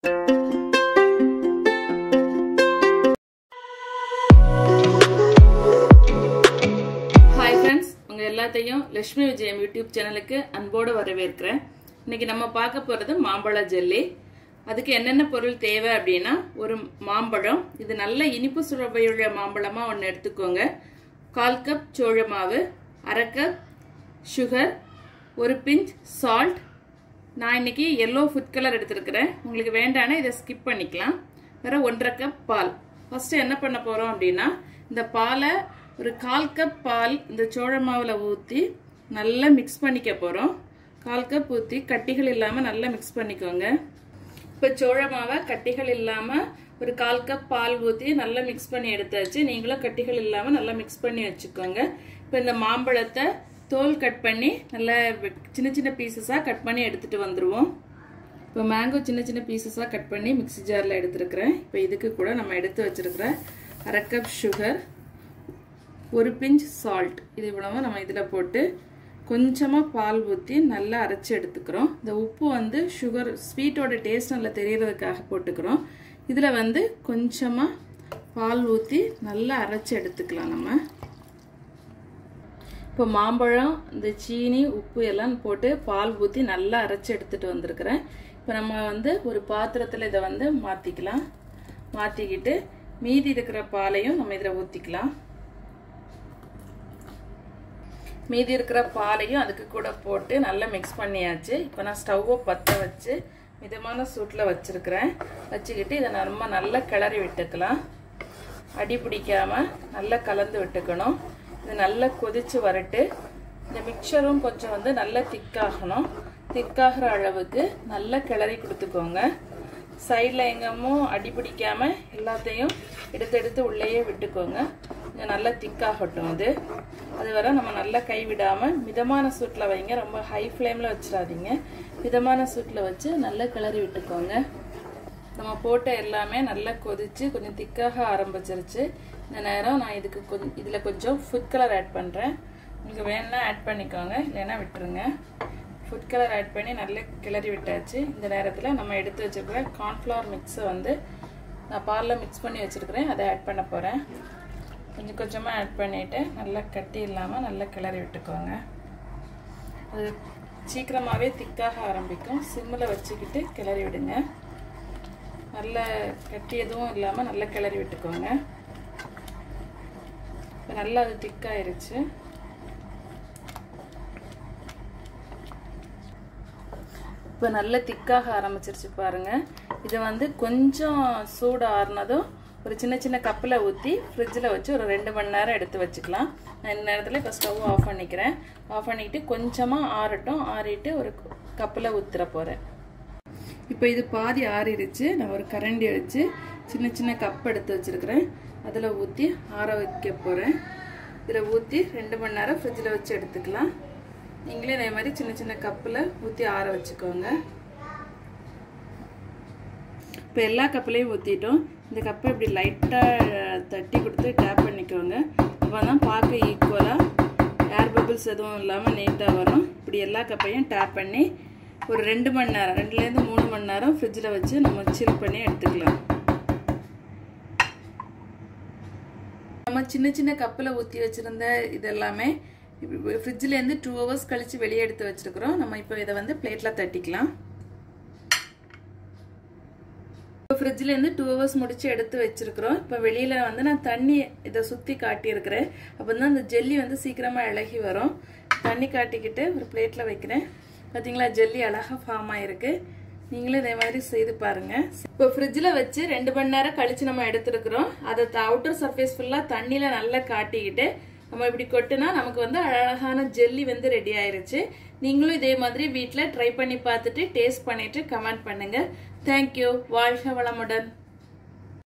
hi friends உங்கள் எல்லாத்தையும் லட்சுமி விஜயம் யூடியூப் சேனலுக்கு அன்போடு வரவேற்கிறேன் இன்னைக்கு நம்ம பார்க்க போகிறது மாம்பழ ஜெல்லி அதுக்கு என்னென்ன பொருள் தேவை அப்படின்னா ஒரு மாம்பழம் இது நல்ல இனிப்பு சுரவையுள்ள மாம்பழமாக ஒன்று எடுத்துக்கோங்க கால் கப் சோழ மாவு அரை கப் சுகர் ஒரு பிஞ்ச் சால்ட் நான் இன்னைக்கு எல்லோ ஃபுட் கலர் எடுத்திருக்கிறேன் உங்களுக்கு வேண்டானா இதை ஸ்கிப் பண்ணிக்கலாம் வேற ஒன்றரை கப் பால் ஃபர்ஸ்ட் என்ன பண்ண போறோம் அப்படின்னா இந்த பாலை ஒரு கால் கப் பால் இந்த சோழ மாவில் ஊற்றி நல்லா மிக்ஸ் பண்ணிக்க போகிறோம் கால் கப் ஊற்றி கட்டிகள் இல்லாமல் நல்லா மிக்ஸ் பண்ணிக்கோங்க இப்போ சோழ மாவை கட்டிகள் இல்லாமல் ஒரு கால் கப் பால் ஊற்றி நல்லா மிக்ஸ் பண்ணி எடுத்தாச்சு நீங்களும் கட்டிகள் இல்லாமல் நல்லா மிக்ஸ் பண்ணி வச்சுக்கோங்க இப்போ இந்த மாம்பழத்தை தோல் கட் பண்ணி நல்லா சின்ன சின்ன பீசஸாக கட் பண்ணி எடுத்துகிட்டு வந்துடுவோம் இப்போ மேங்கோ சின்ன சின்ன பீசஸாக கட் பண்ணி மிக்ஸி ஜாரில் எடுத்துருக்கிறேன் இப்போ இதுக்கு கூட நம்ம எடுத்து வச்சுருக்கிற அரை கப் சுகர் ஒரு பிஞ்ச் சால்ட் இது இவ்வளவு நம்ம இதில் போட்டு கொஞ்சமாக பால் ஊற்றி நல்லா அரைச்சி எடுத்துக்கிறோம் இந்த உப்பு வந்து சுகர் ஸ்வீட்டோட டேஸ்ட் நல்லா தெரியறதுக்காக போட்டுக்கிறோம் இதில் வந்து கொஞ்சமாக பால் ஊற்றி நல்லா அரைச்சி எடுத்துக்கலாம் நம்ம இப்போ மாம்பழம் இந்த சீனி உப்பு எல்லாம் போட்டு பால் ஊற்றி நல்லா அரைச்சி எடுத்துகிட்டு வந்திருக்கிறேன் இப்போ நம்ம வந்து ஒரு பாத்திரத்தில் இதை வந்து மாற்றிக்கலாம் மாற்றிக்கிட்டு மீதி இருக்கிற பாலையும் நம்ம இதில் ஊற்றிக்கலாம் மீதி இருக்கிற பாலையும் அதுக்கு கூட போட்டு நல்லா மிக்ஸ் பண்ணியாச்சு இப்போ நான் ஸ்டவ்வை பற்ற வச்சு மிதமான சூட்டில் வச்சுருக்கிறேன் வச்சுக்கிட்டு இதை நம்ம நல்லா கிளறி விட்டுக்கலாம் அடி பிடிக்காமல் நல்லா கலந்து விட்டுக்கணும் இது நல்லா கொதிச்சு வரட்டு இந்த மிக்சரும் கொஞ்சம் வந்து நல்லா திக்காகணும் திக்காகிற அளவுக்கு நல்லா கிளறி கொடுத்துக்கோங்க சைடில் எங்கமும் அடி பிடிக்காமல் எல்லாத்தையும் எடுத்து எடுத்து உள்ளேயே விட்டுக்கோங்க கொஞ்சம் நல்லா திக்காகட்டும் இது அது வரை நம்ம நல்லா கைவிடாமல் மிதமான சூட்டில் வைங்க ரொம்ப ஹை ஃப்ளேமில் வச்சிடாதீங்க மிதமான சூட்டில் வச்சு நல்லா கிளறி விட்டுக்கோங்க நம்ம போட்ட எல்லாமே நல்லா கொதிச்சு கொஞ்சம் திக்காக ஆரம்பிச்சிருச்சு இந்த நேரம் நான் இதுக்கு கொஞ்சம் இதில் கொஞ்சம் ஃபுட் கலர் ஆட் பண்ணுறேன் உங்களுக்கு வேணும்னா ஆட் பண்ணிக்கோங்க இல்லைன்னா விட்டுருங்க ஃபுட் கலர் ஆட் பண்ணி நல்லா கிளறி விட்டாச்சு இந்த நேரத்தில் நம்ம எடுத்து வச்சுருக்கிற கார்ன்ஃப்ளவர் மிக்ஸை வந்து நான் பாலில் மிக்ஸ் பண்ணி வச்சுருக்கிறேன் அதை ஆட் பண்ண போகிறேன் கொஞ்சம் கொஞ்சமாக ஆட் பண்ணிவிட்டு நல்லா கட்டி இல்லாமல் நல்லா கிளறி விட்டுக்கோங்க அது சீக்கிரமாகவே திக்காக ஆரம்பிக்கும் சிம்மில் வச்சுக்கிட்டு கிளறி விடுங்க நல்ல கட்டி எதுவும் இல்லாமல் நல்லா கிளறி விட்டுக்கோங்க இப்போ நல்லா அது திக்காயிருச்சு இப்போ நல்ல திக்காக ஆரம்பிச்சிருச்சு பாருங்கள் இதை வந்து கொஞ்சம் சூடு ஆறுனதும் ஒரு சின்ன சின்ன கப்பில் ஊற்றி ஃப்ரிட்ஜில் வச்சு ஒரு ரெண்டு மணி நேரம் எடுத்து வச்சுக்கலாம் நான் இந்த நேரத்தில் இப்போ ஸ்டவ் ஆஃப் பண்ணிக்கிறேன் ஆஃப் பண்ணிவிட்டு கொஞ்சமாக ஆறட்டும் ஆறிட்டு ஒரு கப்பில் ஊற்றுற போகிறேன் இப்போ இது பாதி ஆறிடுச்சு நான் ஒரு கரண்டி வச்சு சின்ன சின்ன கப் எடுத்து வச்சுருக்கிறேன் அதில் ஊற்றி ஆற வைக்க போகிறேன் இதில் ஊற்றி ரெண்டு மணி நேரம் ஃப்ரிட்ஜில் வச்சு எடுத்துக்கலாம் நீங்களே இதே மாதிரி சின்ன சின்ன கப்பில் ஊற்றி ஆற வச்சுக்கோங்க இப்போ எல்லா கப்புலையும் ஊற்றிட்டோம் இந்த கப்பை இப்படி லைட்டாக தட்டி கொடுத்து டேப் பண்ணிக்கோங்க அப்போ தான் பார்க்க ஈக்குவலாக ஏர் பபிள்ஸ் எதுவும் இல்லாமல் நீட்டாக வரும் இப்படி எல்லா கப்பையும் டேப் பண்ணி ஒரு ரெண்டு மணி நேரம் ரெண்டுலேருந்து மூணு மணி நேரம் ஃப்ரிட்ஜில் வச்சு நம்ம சில் பண்ணி எடுத்துக்கலாம் நம்ம சின்ன சின்ன கப்பில் ஊற்றி வச்சுருந்த இது எல்லாமே ஃப்ரிட்ஜிலேருந்து டூ ஹவர்ஸ் கழித்து வெளியே எடுத்து வச்சுருக்குறோம் நம்ம இப்போ இதை வந்து பிளேட்டில் தட்டிக்கலாம் இப்போ ஃப்ரிட்ஜிலேருந்து டூ ஹவர்ஸ் முடிச்சு எடுத்து வச்சிருக்கிறோம் இப்போ வெளியில் வந்து நான் தண்ணி இதை சுற்றி காட்டியிருக்கிறேன் அப்போ தான் அந்த ஜெல்லி வந்து சீக்கிரமாக இழகி வரும் தண்ணி காட்டிக்கிட்டு ஒரு பிளேட்டில் வைக்கிறேன் பார்த்தீங்களா ஜெல்லி அழகாக ஃபார்ம் ஆயிருக்கு நீங்களும் இதே மாதிரி செய்து பாருங்க இப்போ ஃப்ரிட்ஜில் வச்சு ரெண்டு மணி நேரம் கழிச்சு நம்ம எடுத்துருக்குறோம் அதை அவுட்டர் சர்ஃபேஸ் ஃபுல்லாக தண்ணியில் நல்லா காட்டிக்கிட்டு நம்ம இப்படி கொட்டுனா நமக்கு வந்து அழகான ஜெல்லி வந்து ரெடி ஆயிருச்சு நீங்களும் இதே மாதிரி வீட்டில் ட்ரை பண்ணி பார்த்துட்டு டேஸ்ட் பண்ணிட்டு கமெண்ட் பண்ணுங்க தேங்க்யூ வாழ்க வளமுடன்